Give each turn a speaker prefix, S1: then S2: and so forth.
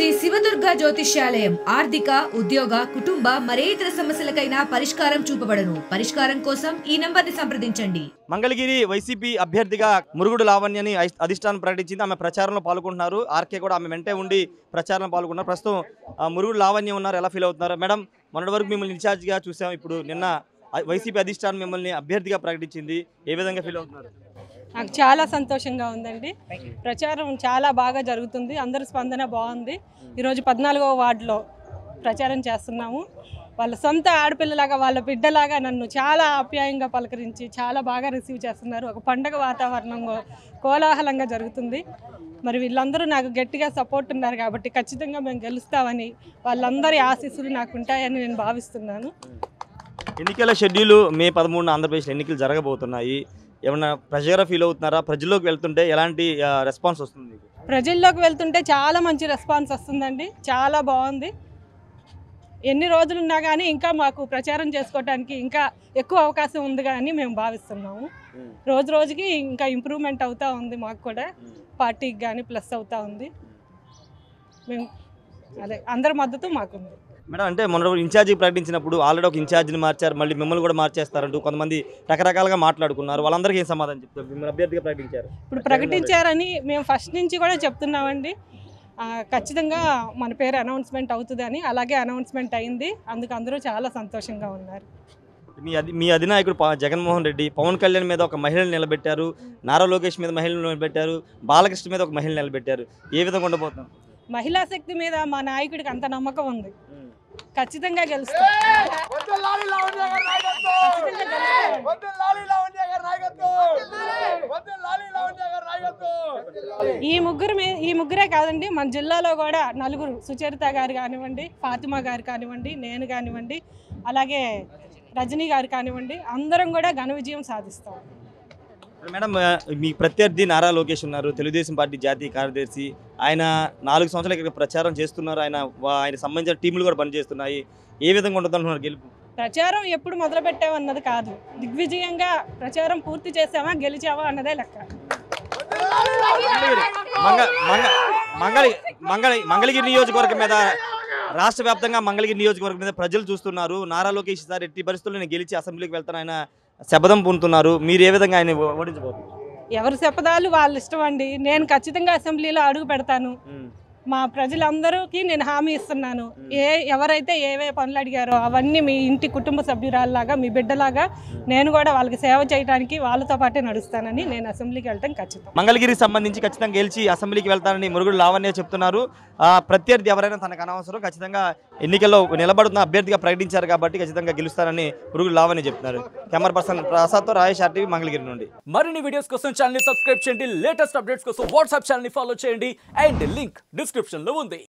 S1: శివదుర్గ జ్యోతిష్యాలయం ఆర్థిక ఉద్యోగ కుటుంబ మరే ఇతర సమస్యలకైనా పరిష్కారం చూపబడను పరిష్కారం కోసం ఈ నంబర్ని సంప్రదించండి
S2: మంగళగిరి వైసీపీ అభ్యర్థిగా మురుగుడు లావణ్యని ఐ- అధిష్టానం ప్రకటించింది ఆమె ప్రచారంలో పాల్గొంటున్నారు ఆర్కే కూడా ఆమె వెంటే ఉండి ప్రచారంలో పాల్గొన్నారు ప్రస్తుతం ఆ, మురుగుడు లావణ్య ఉన్నారు ఎలా ఫీల్ అవుతున్నారు మేడం మొన్నటి వరకు మిమ్మల్ని ఇన్ఛార్జిగా చూసాం ఇప్పుడు నిన్న ఐ- వైసీపీ అధిష్టానం మిమ్మల్ని అభ్యర్థిగా ప్రకటించింది ఏ విధంగా ఫీల్ అవుతున్నారు
S3: నాకు చాలా సంతోషంగా ఉందండి ప్రచారం చాలా బాగా జరుగుతుంది అందరి స్పందన బాగుంది ఈరోజు పద్నాలుగవ వార్డులో ప్రచారం చేస్తున్నాము వాళ్ళ సొంత ఆడపిల్లలాగా వాళ్ళ బిడ్డలాగా నన్ను చాలా ఆప్యాయంగా పలకరించి చాలా బాగా రిసీవ్ చేస్తున్నారు ఒక పండగ వాతావరణంలో కోలాహలంగా జరుగుతుంది మరి వీళ్ళందరూ నాకు గట్టిగా సపోర్ట్ ఉన్నారు కాబట్టి ఖచ్చితంగా మేము గెలుస్తామని వాళ్ళందరి ఆశీస్సులు నాకు ఉంటాయని నేను భావిస్తున్నాను
S2: ఎన్నికల షెడ్యూల్ మే పదమూడున ఆంధ్రప్రదేశ్లో ఎన్నికలు జరగబోతున్నాయి ఏమన్నా ప్రెషర్గా ఫీల్ అవుతున్నారా ప్రజల్లోకి వెళ్తుంటే ఎలాంటి ఆ, రెస్పాన్స్ వస్తుంది మీకు?
S3: ప్రజల్లోకి వెళ్తుంటే చాలా మంచి రెస్పాన్స్ వస్తుందండి చాలా బాగుంది ఎన్ని రోజులున్నా కానీ ఇంకా మాకు ప్రచారం చేసుకోవడానికి ఇంకా ఎక్కువ అవకాశం ఉంది కానీ మేము భావిస్తున్నాము రోజు రోజుకి ఇంకా ఇంప్రూవ్మెంట్ అవుతూ ఉంది మాకు కూడా పార్టీకి కానీ ప్లస్ అవుతూ ఉంది మేము అదే అందరి మద్దతు మాకుంది
S2: మేడం అంటే మొన్న ఇన్ఛార్జి ప్రకటించినప్పుడు ఆల్రెడీ ఒక ఇన్ఛార్జిని మార్చారు మళ్ళీ మిమ్మల్ని కూడా మార్చేస్తారంటూ కొంతమంది రకరకాలుగా మాట్లాడుకున్నారు వాళ్ళందరికీ ఏం సమాధానం చెప్తారు మిమ్మల్ని అభ్యర్థిగా ప్రకటించారు
S3: ఇప్పుడు ప్రకటించారని మేము ఫస్ట్ నుంచి కూడా చెప్తున్నామండి ఆ, ఖచ్చితంగా మన పేరు అనౌన్స్మెంట్ అవుతుందని అలాగే అనౌన్స్మెంట్ అయింది అందుకు అందరూ చాలా సంతోషంగా ఉన్నారు
S2: మీ అధి మీ అధినాయకుడు ప- జగన్మోహన్ రెడ్డి పవన్ కళ్యాణ్ మీద ఒక మహిళను నిలబెట్టారు నారా లోకేష్ మీద మహిళను నిలబెట్టారు బాలకృష్ణ మీద ఒక మహిళ నిలబెట్టారు ఏ విధంగా ఉండబోతున్నాం
S3: మహిళా శక్తి మీద మా నాయకుడికి అంత నమ్మకం ఉంది ఖచ్చితంగా గెలుస్తాం
S4: వద్దలాలి లావణ్య గారి నాయకత్వం వద్దలాలి లావణ్య గారి నాయకత్వం వద్దలాలి లావణ్య గారి నాయకత్వం
S3: ఈ ముగ్గురు మీ ఈ ముగ్గురే కాదండి మన జిల్లాలో కూడా నలుగురు సుచరిత గారు కానివ్వండి ఫాతిమా గారు కానివ్వండి నేను కానివ్వండి అలాగే రజనీ గారు కానివ్వండి అందరం కూడా ఘన విజయం సాధిస్తాం
S2: మేడం ఆ, మీ ప్రత్యర్థి నారా లోకేష్ ఉన్నారు తెలుగుదేశం పార్టీ జాతీయ కార్యదర్శి ఆయన నాలుగు సంవత్సరాలు ఇక్కడ ప్రచారం చేస్తున్నారు ఆయన వా- ఆయన సంబంధించిన టీములు కూడా పనిచేస్తున్నాయి ఏ విధంగా ఉంటుంది అంటున్నారు గెలుపు
S3: ప్రచారం ఎప్పుడు మొదలు పెట్టామన్నది కాదు దిగ్విజయంగా ప్రచారం పూర్తి చేసామా గెలిచామా అన్నదే లెక్క
S2: మంగ మంగ మంగళి మంగళి మంగళగిరి నియోజకవర్గం మీద రాష్ట్ర వ్యాప్తంగా మంగళగిరి నియోజకవర్గం మీద ప్రజలు చూస్తున్నారు నారా లోకేష్ సార్ ఎట్టి పరిస్థితుల్లో నేను గెలిచి అసెంబ్లీకి వెళ్తాను ఆయన శపథం పొందుతున్నారు మీరు ఏ విధంగా ఆయన ఓడించబోతున్నారు
S3: ఎవరి శపథాలు వాళ్ళ ఇష్టం అండి నేను ఖచ్చితంగా అసెంబ్లీలో అడుగు పెడతాను మా ప్రజలందరికీ నేను హామీ ఇస్తున్నాను ఏ ఎవరైతే ఏవే పనులు అడిగారో అవన్నీ మీ ఇంటి కుటుంబ సభ్యురాల్లాగా మీ బిడ్డలాగా నేను కూడా వాళ్ళకి సేవ చేయడానికి వాళ్ళతో పాటే నడుస్తానని నేను అసెంబ్లీకి వెళ్ళటం ఖచ్చితం
S2: మంగళగిరికి సంబంధించి ఖచ్చితంగా గెలిచి అసెంబ్లీకి వెళ్తానని మురుగుడు లావణ్య చెప్తున్నారు ఆ ప్రత్యర్థి ఎవరైనా తనకు అనవసరం ఖచ్చితంగా ఎన్నికల్లో నిలబడుతున్న అభ్యర్థిగా ప్రకటించారు కాబట్టి ఖచ్చితంగా గెలుస్తానని మురుగుడు లావణ్య చెప్తున్నారు కెమెరా పర్సన్ ప్రసాద్తో రాయేష్ ఆర్టీవీ మంగళగిరి నుండి
S5: మరిన్ని వీడియోస్ కోసం ఛానల్ సబ్స్క్రైబ్ చేయండి లేటెస్ట్ అప్డేట్స్ కోసం వాట్సాప్ ఛానల్ ఫాలో చేయండి అండ్ లింక్ డిస్క్రిప్షన్ లో ఉంది